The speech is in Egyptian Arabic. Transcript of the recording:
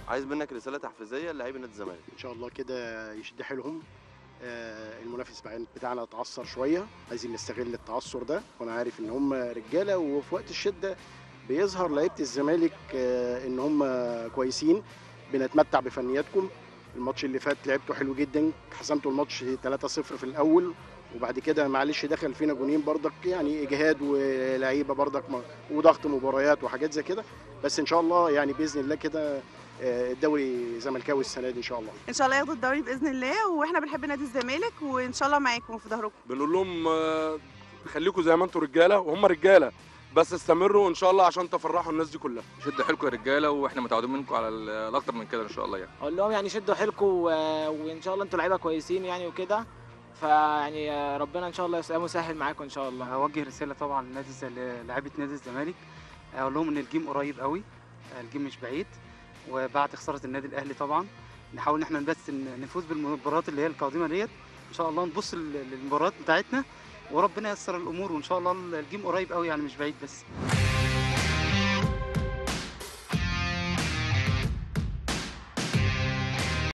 عايز منك رساله تحفيزيه للاعبي نادي الزمالك ان شاء الله كده يشد حيلهم آه، المنافس بقى- بتاعنا اتعثر شويه عايزين نستغل التعثر ده وانا عارف ان هم رجاله وفي وقت الشده بيظهر لعيبه الزمالك آه، ان هم كويسين بنتمتع بفنياتكم الماتش اللي فات لعبته حلو جدا حسمتوا الماتش 3-0 في الاول وبعد كده معلش دخل فينا جونين برضك يعني اجهاد ولعيبه برضك م- وضغط مباريات وحاجات زي كده بس ان شاء الله يعني باذن الله كده آه، الدوري زملكاوي السنه دي ان شاء الله ان شاء الله ياخدوا الدوري باذن الله واحنا بنحب نادي الزمالك وان شاء الله معاكم وفي ظهركم بنقول لهم آه، خليكم زي ما انتم رجاله وهم رجاله بس استمروا ان شاء الله عشان تفرحوا الناس دي كلها شدوا حيلكم يا رجاله واحنا متعودين منكم على ال- الاكتر من كده ان شاء الله يعني اقول لهم يعني شدوا حيلكم و... وان شاء الله انتوا لعيبه كويسين يعني وكده فيعني ربنا ان شاء الله يسلمه ويسهل معاكم ان شاء الله اوجه رساله طبعا لنادي الز- للاعيبه نادي الزمالك اقول لهم ان الجيم قريب قوي الجيم مش بعيد وبعد خساره النادي الاهلي طبعا نحاول ان احنا بس ن- نفوز بالمباريات اللي هي القادمه ديت ان شاء الله نبص لل- للمباريات بتاعتنا وربنا ييسر الامور وان شاء الله الجيم قريب قوي يعني مش بعيد بس